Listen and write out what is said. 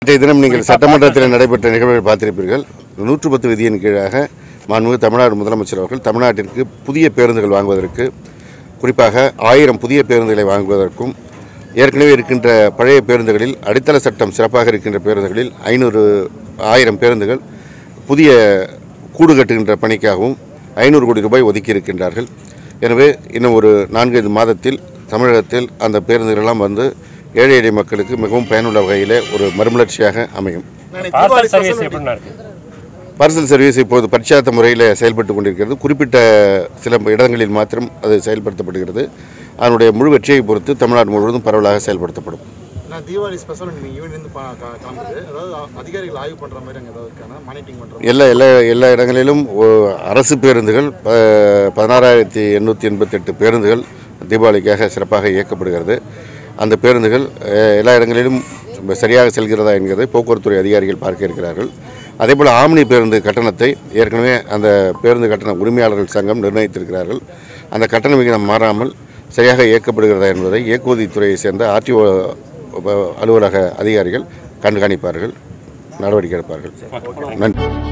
இன்றைய தினம் நீங்கள் சட்டமன்றத்தில் நடைபெற்ற நிகழ்வுகளை பார்த்திருப்பீர்கள் நூற்று பத்து விதியின் கீழாக மாண்புமிகு தமிழ்நாடு முதலமைச்சர் அவர்கள் தமிழ்நாட்டிற்கு புதிய பேருந்துகள் வாங்குவதற்கு குறிப்பாக ஆயிரம் புதிய பேருந்துகளை வாங்குவதற்கும் ஏற்கனவே இருக்கின்ற பழைய பேருந்துகளில் அடித்தள சட்டம் சிறப்பாக இருக்கின்ற பேருந்துகளில் ஐநூறு ஆயிரம் பேருந்துகள் புதிய கூடு கட்டுகின்ற பணிக்காகவும் ஐநூறு கோடி ரூபாய் ஒதுக்கி இருக்கின்றார்கள் எனவே இன்னும் ஒரு நான்கைந்து மாதத்தில் தமிழகத்தில் அந்த பேருந்துகளெல்லாம் வந்து ஏழை எளிய மக்களுக்கு மிகவும் பயனுள்ள வகையில் ஒரு மறுமலர்ச்சியாக அமையும் பார்சல் சர்வீஸ் எப்படின்னா இருக்கு பார்சல் சர்வீஸ் இப்போது பரிச்சார்த்த முறையில் செயல்பட்டு கொண்டிருக்கிறது குறிப்பிட்ட சில இடங்களில் மாத்திரம் அது செயல்படுத்தப்படுகிறது அதனுடைய முழு வெற்றியை பொறுத்து தமிழ்நாடு முழுவதும் பரவலாக செயல்படுத்தப்படும் நான் தீபாவளி ஸ்பெஷல் நீங்கள் ஈவினிலேருந்து கிளம்புது அதாவது அதிகாரிகள் ஆய்வு பண்ணுற மாதிரி அங்கே ஏதாவது இருக்கானா மானிட்டரிங் பண்ணுற எல்லா எல்லா எல்லா இடங்களிலும் ஓ- அரசு பேருந்துகள் ப- பதினாறாயிரத்தி எண்ணூற்றி எண்பத்தெட்டு பேருந்துகள் தீபாவளிக்காக சிறப்பாக இயக்கப்படுகிறது அந்த பேருந்துகள் அஹ், எல்லா இடங்களிலும் சரியாக செல்கிறதா என்கிறதை போக்குவரத்துறை அதிகாரிகள் பார்க்க இருக்கிறார்கள் அதேபோல் ஆம்னி பேருந்து கட்டணத்தை ஏற்கனவே அந்த பேருந்து கட்டண உரிமையாளர்கள் சங்கம் நிர்ணயித்திருக்கிறார்கள் அந்த கட்டண விகிதம் மாறாமல் சரியாக இயக்கப்படுகிறதா என்பதை இயக்குவதித்துறையை சேர்ந்த ஆர்டிஓ அலுவலக அதிகாரிகள் கண்காணிப்பார்கள் நடவடிக்கை எடுப்பார்கள் நன்றி